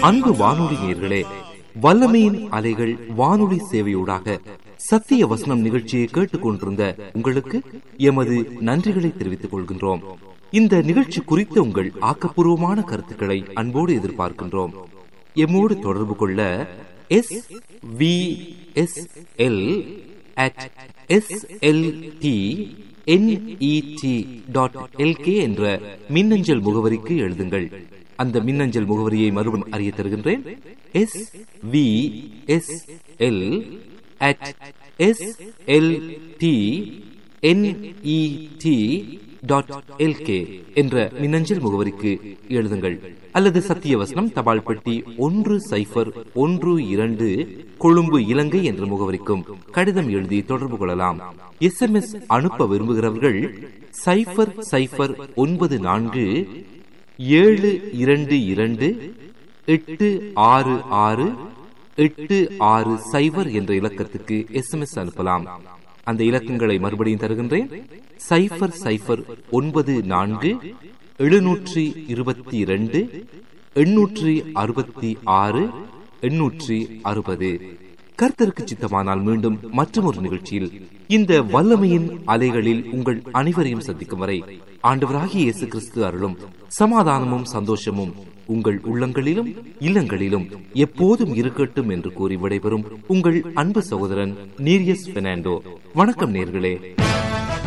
அன்பு வானொலி நேர்களே வல்லமையின் அலைகள் வானொலி சேவையூடாக சத்திய வசனம் நிகழ்ச்சியை கேட்டுக் கொண்டிருந்த உங்களுக்கு எமது நன்றிகளை தெரிவித்துக் கொள்கின்றோம் இந்த நிகழ்ச்சி குறித்த உங்கள் ஆக்கப்பூர்வமான கருத்துக்களை அன்போடு எதிர்பார்க்கின்றோம் எம்மோடு தொடர்பு கொள்ள S V S L at S L T N E T dot L K என்ற மின்னஞ்சல் முகவரிக்கு எழுதுங்கள் அந்த மின்னஞ்சல் முகவரியை மறுபடியும் அறிய தருகின்றேன் S V S L at S L T N E T dot L K என்ற மின்னஞ்சல் முகவரிக்கு எழுதுங்கள் அல்லது சத்தியவசனம் தபால் பெட்டி ஒன்று சைஃபர் ஒன்று இரண்டு கொழும்பு இலங்கை என்ற முகவரிக்கும் கடிதம் எழுதி தொடர்பு கொள்ளலாம் எஸ் எம் எஸ் அனுப்ப விரும்புகிறவர்கள் சைஃபர் சைஃபர் ஒன்பது நான்கு ஏழு இரண்டு இரண்டு எட்டு ஆறு ஆறு எட்டு ஆறு சைபர் என்ற இலக்கத்துக்கு எஸ்எம்எஸ் அனுப்பலாம் அந்த இலக்கங்களை மறுபடியும் தருகின்றேன் சைபர் சைபர் ஒன்பது நான்கு எழுநூற்றி இருபத்தி இரண்டு எண்ணூற்றி அறுபத்தி ஆறு எண்ணூற்றி அறுபது கர்த்தருக்கு சித்தமானால் மீண்டும் மற்றொரு நிகழ்ச்சியில் இந்த வல்லமையின் அலைகளில் உங்கள் அனைவரையும் சந்திக்கும் வரை ஆண்டவராகிய இயேசு கிறிஸ்து அருளும் சமாதானமும் சந்தோஷமும் உங்கள் உள்ளங்களிலும் இல்லங்களிலும் எப்போதும் இருக்கட்டும் என்று கூறி விடைபெறும் உங்கள் அன்பு சகோதரன் நீரியஸ் பெர்னாண்டோ வணக்கம் நேர்களே